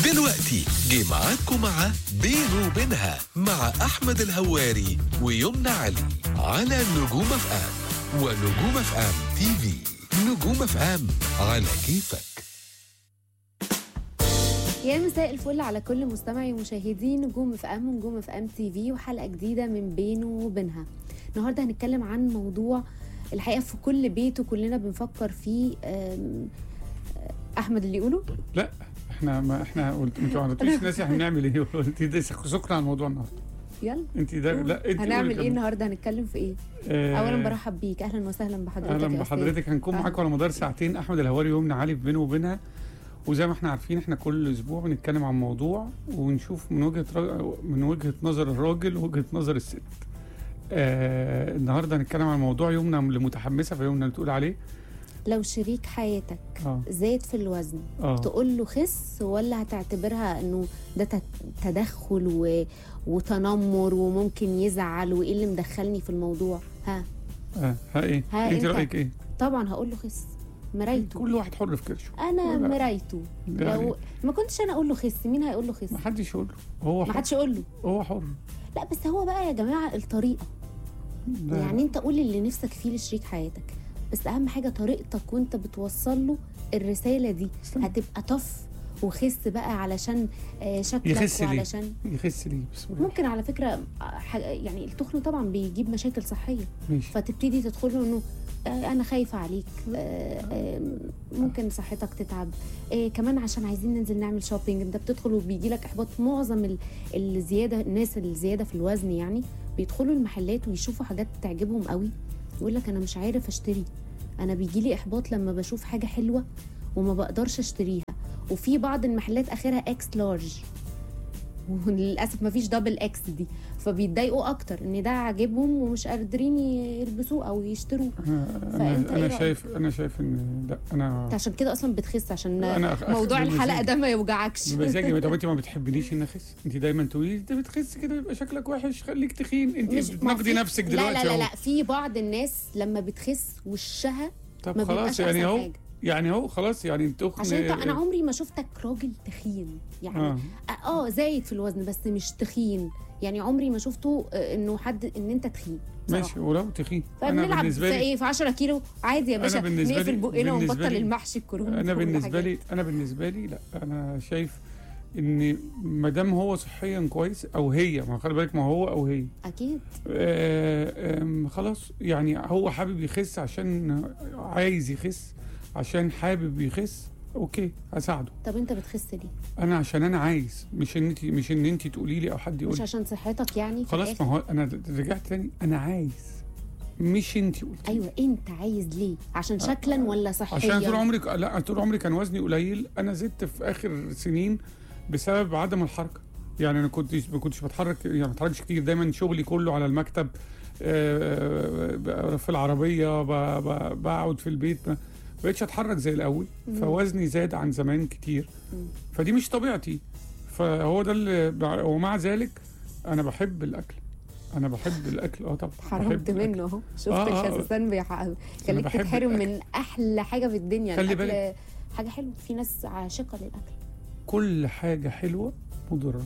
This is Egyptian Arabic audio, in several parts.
دلوقتي جه معاكم مع بينه وبينها مع أحمد الهواري ويمنى علي على نجوم اف ام ونجوم اف ام تي في نجوم اف ام على كيفك يا مساء الفل على كل مستمعي ومشاهدي نجوم في ام ونجوم في ام تي في وحلقه جديده من بينه وبينها النهارده هنتكلم عن موضوع الحقيقه في كل بيت وكلنا بنفكر فيه أم، احمد اللي يقوله لا احنا ما احنا قلت انت ما قلتيش الناس احنا بنعمل ايه قلت ده سكنا على الموضوع النهارده يلا انت ده لا انت هنعمل قولي ايه كمل. النهارده هنتكلم في ايه آه، اولا برحب بيك اهلا وسهلا بحضرتك اهلا يا أستاذ. بحضرتك هنكون أهلا. معاكم على مدار ساعتين احمد الهواري ويمنى علي في بينه وبينها وزي ما احنا عارفين احنا كل اسبوع بنتكلم عن موضوع ونشوف من وجهه را... من وجهه نظر الراجل ووجهه نظر الست آه النهارده هنتكلم عن موضوع يمنى اللي متحمسه فيمنى اللي تقول عليه لو شريك حياتك اه زاد في الوزن اه تقول له خس ولا هتعتبرها انه ده تت- تدخل و... وتنمر وممكن يزعل وايه اللي مدخلني في الموضوع ها اه ها ايه ها انت أنت. رايك ايه طبعا هقول له خس مرايته كل واحد حر في كرشه انا لا. مرايته يعني لو ما كنتش انا اقول له خس مين هيقول له خس ما حدش يقول له هو ما حر حدش يقول له هو حر لا بس هو بقى يا جماعه الطريقه لا. يعني انت قول اللي نفسك فيه لشريك حياتك بس اهم حاجه طريقتك وانت بتوصل له الرساله دي استنى. هتبقى طف وخس بقى علشان آه، شكلك يخس ليه؟ وعلشان يخس ليه بسم الله ممكن على فكره آه، ح- يعني التخن طبعا بيجيب مشاكل صحيه ماشي فتبتدي تدخل له انه آه، انا خايفه عليك آه، آه، ممكن صحتك تتعب آه، كمان عشان عايزين ننزل نعمل شوبينج انت بتدخل وبيجي لك احباط معظم ال- الزياده الناس الزياده في الوزن يعني بيدخلوا المحلات ويشوفوا حاجات تعجبهم قوي يقول لك انا مش عارف اشتري انا بيجي لي احباط لما بشوف حاجه حلوه وما بقدرش اشتريها وفي بعض المحلات اخرها اكس لارج وللاسف ما فيش دبل اكس دي فبيتضايقوا اكتر ان ده عاجبهم ومش قادرين يلبسوه او يشتروه انا فأنت انا, إيه أنا رأيك؟ شايف انا شايف ان لا انا انت عشان كده اصلا بتخس عشان أنا أخ- موضوع بمزاجي. الحلقه ده ما يوجعكش بمزاجي طب انت ما بتحبنيش ان اخس انت دايما تقولي انت بتخس كده يبقى شكلك وحش خليك تخين انت مش- ما بتناقضي في- نفسك لا دلوقتي لا لا أهو. لا في بعض الناس لما بتخس وشها طب ما خلاص بيبقاش يعني أحسن اهو حاجة. يعني اهو خلاص يعني التخن عشان انت انا عمري ما شفتك راجل تخين يعني اه اه زايد في الوزن بس مش تخين يعني عمري ما شفته آه، انه حد ان انت تخين بصراحة. ماشي ولو تخين انا فبنلعب في بالنسبه لي ايه في 10 كيلو عادي يا أنا باشا بالنسبة نقفل لي- بقنا بالنسبة ونبطل لي- المحشي الكورونا انا وكل بالنسبه حاجة. لي انا بالنسبه لي لا انا شايف ان ما دام هو صحيا كويس او هي ما خلي بالك ما هو او هي اكيد آه، آم، خلاص يعني هو حابب يخس عشان عايز يخس عشان حابب يخس اوكي هساعده طب انت بتخس ليه انا عشان انا عايز مش ان انت مش ان انت تقولي لي او حد يقول مش لي عشان صحتك يعني في خلاص الآخر؟ ما هو انا رجعت تاني انا عايز مش انت قلت لي. ايوه انت عايز ليه عشان شكلا ولا صحيا عشان طول عمري لا طول عمري كان وزني قليل انا زدت في اخر سنين بسبب عدم الحركه يعني انا كنت ما كنتش بتحرك يعني ما بتحركش كتير دايما شغلي كله على المكتب آه، في العربيه ب- ب- بقعد في البيت ما بقتش اتحرك زي الاول مم. فوزني زاد عن زمان كتير مم. فدي مش طبيعتي فهو ده اللي بع- ومع ذلك انا بحب الاكل انا بحب الاكل اه طبعا حرمت بحب الأكل. منه اهو شفت آه، آه. الخسسان بيحقق خليك بحب تتحرم الأكل. من احلى حاجه في الدنيا خلي الأكل بالك. حاجه حلوه في ناس عاشقه للاكل كل حاجة حلوة مضرة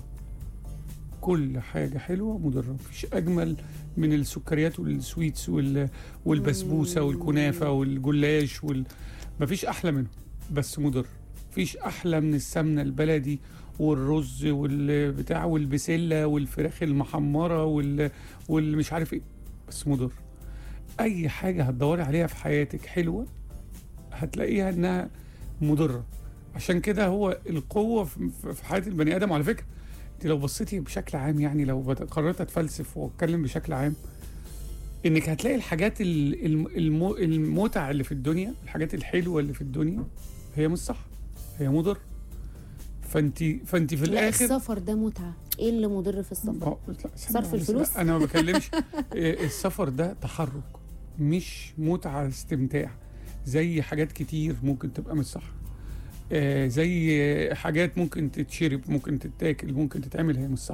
كل حاجة حلوة مضرة مفيش أجمل من السكريات والسويتس وال... والبسبوسة مم. والكنافة والجلاش وال... مفيش أحلى منه بس مضر مفيش أحلى من السمنة البلدي والرز والبتاع والبسلة والفراخ المحمرة وال... والمش عارف ايه بس مضر أي حاجة هتدوري عليها في حياتك حلوة هتلاقيها إنها مضرة عشان كده هو القوه في في حياه البني ادم وعلى فكره انت لو بصيتي بشكل عام يعني لو بت- قررت اتفلسف واتكلم بشكل عام انك هتلاقي الحاجات ال- الم- الم- المتع اللي في الدنيا الحاجات الحلوه اللي في الدنيا هي مش صح هي مضر فانت فانت في لا الاخر السفر ده متعه ايه اللي مضر في السفر ما هو- لا، ثانية صرف واحدة، الفلوس؟ لا، انا ما بكلمش إيه، السفر ده تحرك مش متعه استمتاع زي حاجات كتير ممكن تبقى مش صح آه، زي حاجات ممكن تتشرب ممكن تتاكل ممكن تتعمل هي مش صح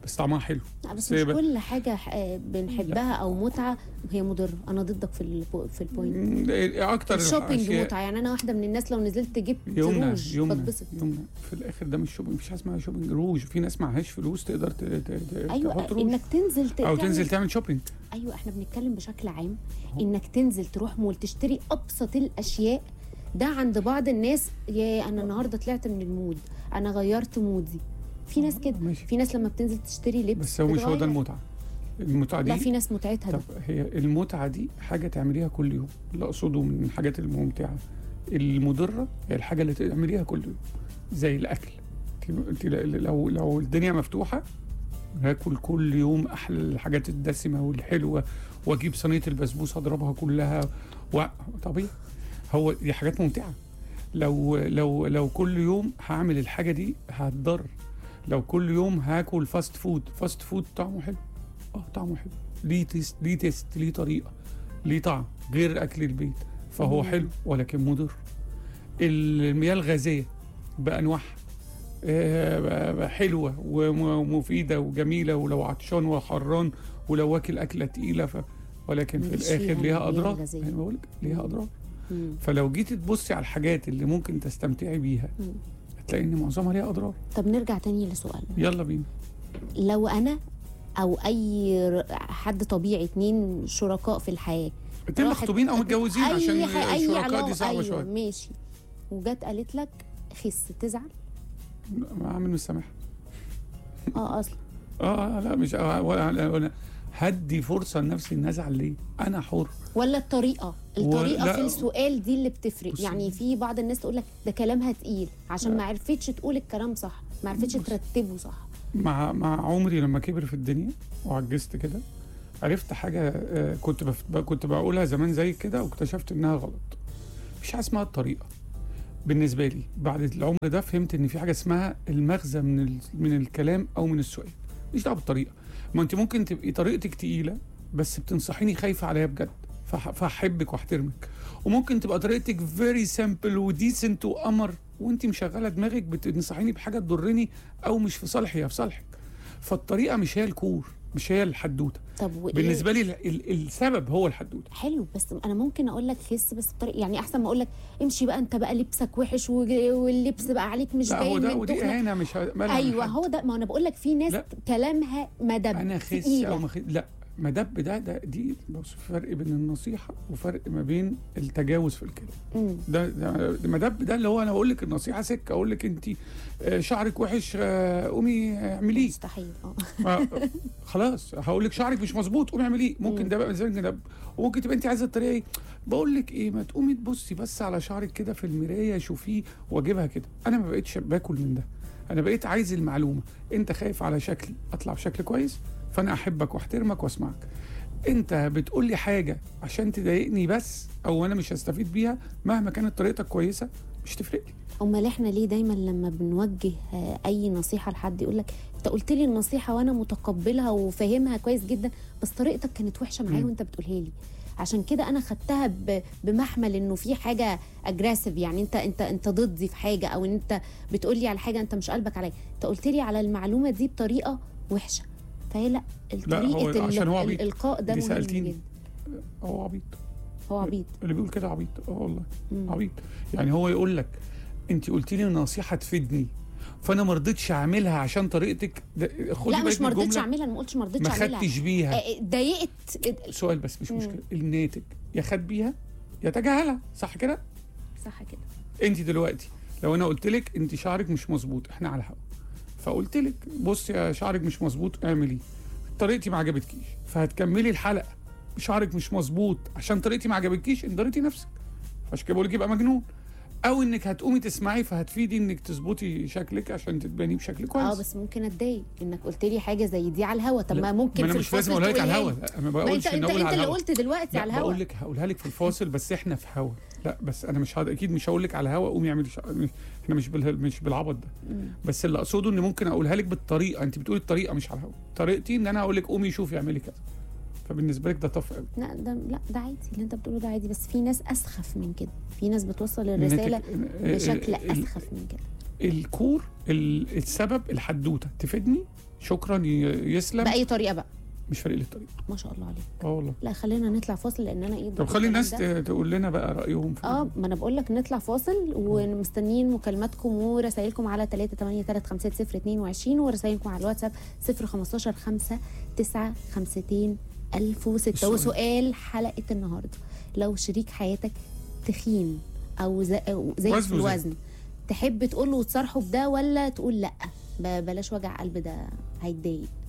بس طعمها حلو لا بس بس مش هي بقى- كل حاجه آه، بنحبها او متعه هي مضره انا ضدك في البو- في البوينت مم، إيه اكتر الشوبينج الأشياء- متعه يعني انا واحده من الناس لو نزلت جبت يومنا روج يومنا بتبسط يومنا في الاخر ده مش شوبينج مفيش حاجه اسمها شوبينج روج في ناس معهاش فلوس تقدر ت- ت- ت- ايوه تحط روج انك تنزل ت- او تعمل- تنزل تعمل شوبينج ايوه احنا بنتكلم بشكل عام انك تنزل تروح مول تشتري ابسط الاشياء ده عند بعض الناس يا انا النهارده طلعت من المود انا غيرت مودي في ناس كده ماشي في ناس لما بتنزل تشتري لبس بس هو مش هو ده بتغير. المتعه المتعه لا دي في ناس متعتها طب ده هي المتعه دي حاجه تعمليها كل يوم اللي اقصده من الحاجات الممتعه المضره هي الحاجه اللي تعمليها كل يوم زي الاكل انت- انت لو لو الدنيا مفتوحه هاكل كل يوم احلى الحاجات الدسمه والحلوه واجيب صينيه البسبوسه اضربها كلها و... طبيعي هو دي حاجات ممتعه لو لو لو كل يوم هعمل الحاجه دي هتضر لو كل يوم هاكل فاست فود فاست فود طعمه حلو اه طعمه حلو ليه تيست ليه تيست ليه طريقه ليه طعم غير اكل البيت فهو مم. حلو ولكن مضر المياه الغازيه بانواعها آه، ب- ب- حلوه وم- ومفيده وجميله ولو عطشان وحران ولو واكل اكله تقيله ف... ولكن في مفيش الاخر فيها ليها المياه اضرار الغازية. يعني بقول لك ليها اضرار مم. فلو جيتي تبصي على الحاجات اللي ممكن تستمتعي بيها مم. هتلاقي ان معظمها ليها اضرار طب نرجع تاني لسؤالنا يلا بينا لو انا او اي ر- حد طبيعي اتنين شركاء في الحياه اتنين راحت- مخطوبين او متجوزين أي عشان ح- أي الشركاء علاقة- دي صعبه أيوة شويه ماشي وجت قالت لك خس تزعل عامل مش سامح اه اصلا اه لا مش آه ولا ولا هدي فرصه لنفسي ان ازعل ليه انا حر ولا الطريقه و- الطريقه لا. في السؤال دي اللي بتفرق بصي. يعني في بعض الناس تقول لك ده كلامها تقيل عشان لا. ما عرفتش تقول الكلام صح ما عرفتش بصي. ترتبه صح مع مع عمري لما كبر في الدنيا وعجزت كده عرفت حاجه آه، كنت بف... كنت بقولها زمان زي كده واكتشفت انها غلط مفيش حاجه اسمها الطريقه بالنسبه لي بعد العمر ده فهمت ان في حاجه اسمها المغزى من ال... من الكلام او من السؤال مش دعوه بالطريقه ما انت ممكن تبقي طريقتك تقيله بس بتنصحيني خايفه عليا بجد فح... فاحبك واحترمك وممكن تبقى طريقتك فيري سامبل وديسنت وقمر وانت مشغله دماغك بتنصحيني بحاجه تضرني او مش في صالحي يا في صالحك فالطريقه مش هي الكور مش هي الحدوته طب وايه بالنسبه لي ال- ال- السبب هو الحدوته حلو بس انا ممكن اقول لك خس بس بطريقه يعني احسن ما اقول لك امشي بقى انت بقى لبسك وحش وج- واللبس بقى عليك مش لا هو باين ده من ودي تخنك اهانه مش ه- مالها من ايوه حد. هو ده ما انا بقول لك في ناس لا. كلامها مدب انا خس تقيلة. او ما خس لا مدب ده ده دي بص فرق بين النصيحه وفرق ما بين التجاوز في الكلام مم. ده, ده مدب ده اللي هو انا اقول لك النصيحه سكه اقول لك انت آه، شعرك وحش آه، قومي اعمليه مستحيل اه ما- خلاص هقول لك شعرك مش مظبوط قومي اعمليه ممكن مم. ده بقى زي كده وممكن تبقى انت عايزه الطريقه ايه بقول لك ايه ما تقومي تبصي بس على شعرك كده في المرايه شوفيه واجيبها كده انا ما بقتش باكل من ده انا بقيت عايز المعلومه انت خايف على شكلي اطلع بشكل كويس فانا احبك واحترمك واسمعك انت بتقول لي حاجه عشان تضايقني بس او انا مش هستفيد بيها مهما كانت طريقتك كويسه مش تفرق لي امال احنا ليه دايما لما بنوجه آه، اي نصيحه لحد يقول لك انت قلت لي النصيحه وانا متقبلها وفاهمها كويس جدا بس طريقتك كانت وحشه معايا مم. وانت بتقولها لي عشان كده انا خدتها ب- بمحمل انه في حاجه اجريسيف يعني انت انت انت ضدي في حاجه او ان انت بتقول لي على حاجه انت مش قلبك عليا انت قلت لي على المعلومه دي بطريقه وحشه فهي لا هو طريقه عشان هو عبيط. الالقاء ده دي مهم سألتيني. جدا هو عبيط هو عبيط اللي بيقول كده عبيط اه والله مم. عبيط يعني هو يقول لك انت قلت لي نصيحه تفيدني فانا ما رضيتش اعملها عشان طريقتك ده خدي لا بالك مش من ما رضيتش الجملة. اعملها انا ما قلتش ما رضيتش ما اعملها خدتش بيها آه، ضايقت سؤال بس مش مم. مشكله الناتج يا خد بيها يا تجاهلها صح كده صح كده انت دلوقتي لو انا قلت لك انت شعرك مش مظبوط احنا على الهوا فقلت لك بص يا شعرك مش مظبوط اعملي طريقتي ما عجبتكيش فهتكملي الحلقه شعرك مش مظبوط عشان طريقتي ما عجبتكيش انضريتي نفسك عشان كده بقول لك يبقى مجنون او انك هتقومي تسمعي فهتفيدي انك تظبطي شكلك عشان تتباني بشكل كويس اه بس ممكن اتضايق انك قلت لي حاجه زي دي على الهوا طب لا، ما ممكن ما انا في مش لازم الفاصل اقولها لك على تقولها الهوا لي. لا، ما ما بقولش انت ان انت اقول انت على اللي الهوا قلت دلوقتي لا على الهوا بقول لك هقولها لك في الفاصل بس احنا في هوا لا بس انا مش هاد... اكيد مش هقول لك على الهوا قومي اعملي شع... مش... احنا مش بال... مش بالعبط ده مم. بس اللي اقصده ان ممكن اقولها لك بالطريقه انت بتقولي الطريقه مش على الهوا طريقتي ان انا اقول لك قومي شوفي اعملي كذا فبالنسبه لك ده طف قوي لا ده لا ده عادي اللي انت بتقوله ده عادي بس في ناس اسخف من كده في ناس بتوصل الرساله بشكل ال- اسخف من كده الكور ال- السبب الحدوته تفيدني شكرا ي- يسلم باي طريقه بقى مش فارق لي الطريق ما شاء الله عليك اه والله لا خلينا نطلع فاصل لان انا ايه طب خلي الناس ت- تقول لنا بقى رايهم في اه ما انا بقول لك نطلع فاصل ومستنيين مكالماتكم ورسائلكم على 3 8 3 5 0 22 ورسائلكم على الواتساب 0 15 5 9 52 1006 السؤال. وسؤال حلقه النهارده لو شريك حياتك تخين او زي أو زي في وزنه زاد. الوزن تحب تقول له وتصارحه بده ولا تقول لا ب- بلاش وجع قلب ده هيتضايق